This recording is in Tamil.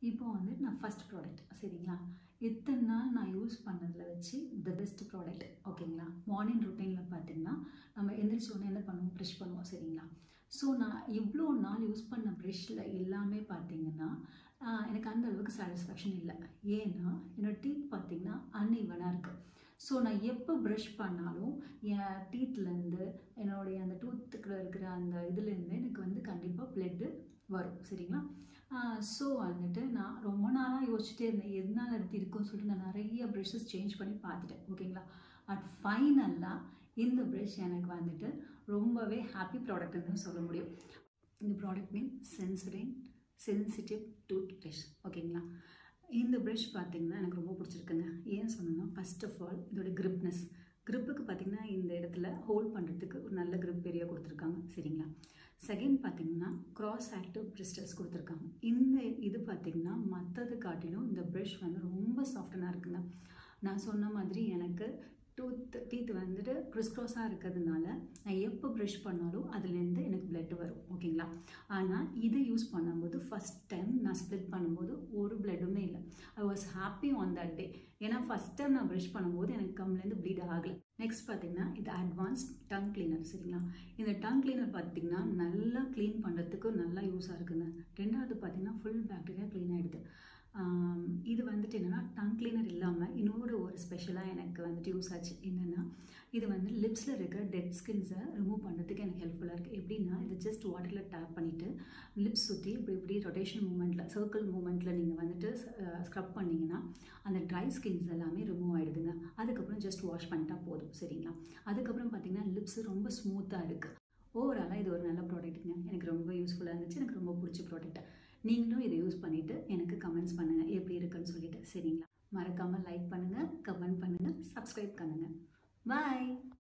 இப்போ வந்து நான் ஃபஸ்ட் ப்ராடக்ட் சரிங்களா இத்தனை நாள் நான் யூஸ் பண்ணதில் வச்சு த பெஸ்ட் ப்ராடக்ட் ஓகேங்களா மார்னிங் ருட்டீனில் பார்த்தீங்கன்னா நம்ம எந்திரிச்ச உடனே என்ன பண்ணுவோம் ப்ரெஷ் பண்ணுவோம் சரிங்களா ஸோ நான் இவ்வளோ நாள் யூஸ் பண்ண ப்ரெஷ்ஷில் எல்லாமே பார்த்தீங்கன்னா ஆஹ், எனக்கு அந்த அளவுக்கு சாட்டிஸ்ஃபேக்ஷன் இல்லை ஏன்னா என்னோட டீத் பார்த்தீங்கன்னா அன்இவனாக இருக்குது ஸோ நான் எப்போ ப்ரஷ் பண்ணாலும் என் டீத்லேருந்து என்னுடைய அந்த டூத்துக்குள்ள இருக்கிற அந்த இதுலேருந்து எனக்கு வந்து கண்டிப்பாக பிளட்டு வரும் சரிங்களா ஸோ வந்துட்டு நான் ரொம்ப நாளாக யோசிச்சுட்டே இருந்தேன் எதனால இப்படி இருக்கும்னு சொல்லிட்டு நான் நிறைய ப்ரஷஸ் சேஞ்ச் பண்ணி பார்த்துட்டேன் ஓகேங்களா அட் ஃபைனலாக இந்த ப்ரஷ் எனக்கு வந்துட்டு ரொம்பவே ஹாப்பி ப்ராடக்ட்னு சொல்ல முடியும் இந்த ப்ராடக்ட் நேம் சென்சரின் சென்சிட்டிவ் டூத் ப்ரஷ் ஓகேங்களா இந்த ப்ரஷ் பார்த்தீங்கன்னா எனக்கு ரொம்ப பிடிச்சிருக்குங்க ஏன் சொன்னேன்னா ஃபர்ஸ்ட் ஆஃப் ஆல் இதோட கிரிப்னஸ் கிரிப்புக்கு பார்த்தீங்கன்னா இந்த இடத்துல ஹோல்ட் பண்ணுறதுக்கு ஒரு நல்ல கிரிப் ஏரியா கொடுத்துருக்காங்க சரிங்களா செகண்ட் பார்த்தீங்கன்னா கிராஸ் ஆக்டிவ் பிரிஸ்டல்ஸ் கொடுத்துருக்காங்க இந்த இது பார்த்தீங்கன்னா மற்றது காட்டிலும் இந்த ப்ரஷ் வந்து ரொம்ப சாஃப்டனாக இருக்குங்க நான் சொன்ன மாதிரி எனக்கு டூத் டீத் வந்துட்டு க்ரிஸ்க்ராஸாக இருக்கிறதுனால நான் எப்போ ப்ரஷ் பண்ணாலும் அதுலேருந்து எனக்கு பிளட் வரும் ஓகேங்களா ஆனால் இது யூஸ் பண்ணும்போது ஃபஸ்ட் டைம் நான் ஸ்ப்ளிட் பண்ணும்போது ஒரு பிளட்டுமே இல்லை I was happy on that day ஏன்னா ஃபஸ்ட் டைம் நான் ப்ரஷ் பண்ணும்போது எனக்கு கம்லேருந்து ப்ளீட் ஆகலை நெக்ஸ்ட் பார்த்தீங்கன்னா இது அட்வான்ஸ்ட் டங் கிளீனர் சரிங்களா இந்த டங் கிளீனர் பார்த்தீங்கன்னா நல்லா க்ளீன் பண்ணுறதுக்கு நல்லா யூஸாக இருக்குங்க ரெண்டாவது பார்த்தீங்கன்னா ஃபுல் பாக்டீரியா க்ளீன் ஆகிடுது ஆம், இது வந்துட்டு என்னென்னா டங் கிளீனர் இல்லாமல் இன்னொரு ஒரு ஸ்பெஷலாக எனக்கு வந்துட்டு யூஸ் ஆச்சு என்னென்னா இது வந்து லிப்ஸில் இருக்கிற டெட் ஸ்கின்ஸை ரிமூவ் பண்ணுறதுக்கு எனக்கு ஹெல்ப்ஃபுல்லாக இருக்குது எப்படின்னா இது ஜஸ்ட் வாட்டரில் டேப் பண்ணிவிட்டு லிப்ஸ் சுற்றி இப்படி இப்படி ரொட்டேஷன் மூமெண்ட்டில் சர்க்கிள் மூமெண்ட்டில் நீங்கள் வந்துட்டு ஸ்க்ரப் பண்ணிங்கன்னா அந்த ட்ரை ஸ்கின்ஸ் எல்லாமே ரிமூவ் ஆகிடுதுங்க அதுக்கப்புறம் ஜஸ்ட் வாஷ் பண்ணிட்டா போதும் சரிங்களா அதுக்கப்புறம் பார்த்தீங்கன்னா லிப்ஸ் ரொம்ப ஸ்மூத்தாக இருக்குது ஓவராலாக இது ஒரு நல்ல ப்ராடக்ட்டுங்க எனக்கு ரொம்ப யூஸ்ஃபுல்லாக இருந்துச்சு எனக்கு ரொம்ப பிடிச்ச ப்ராடக்ட் நீங்களும் இதை யூஸ் பண்ணிவிட்டு எனக்கு கமெண்ட்ஸ் பண்ணுங்கள் எப்படி இருக்குன்னு சொல்லிட்டு சரிங்களா மறக்காமல் லைக் பண்ணுங்கள் கமெண்ட் பண்ணுங்கள் சப்ஸ்கிரைப் பண்ணுங்கள் பாய்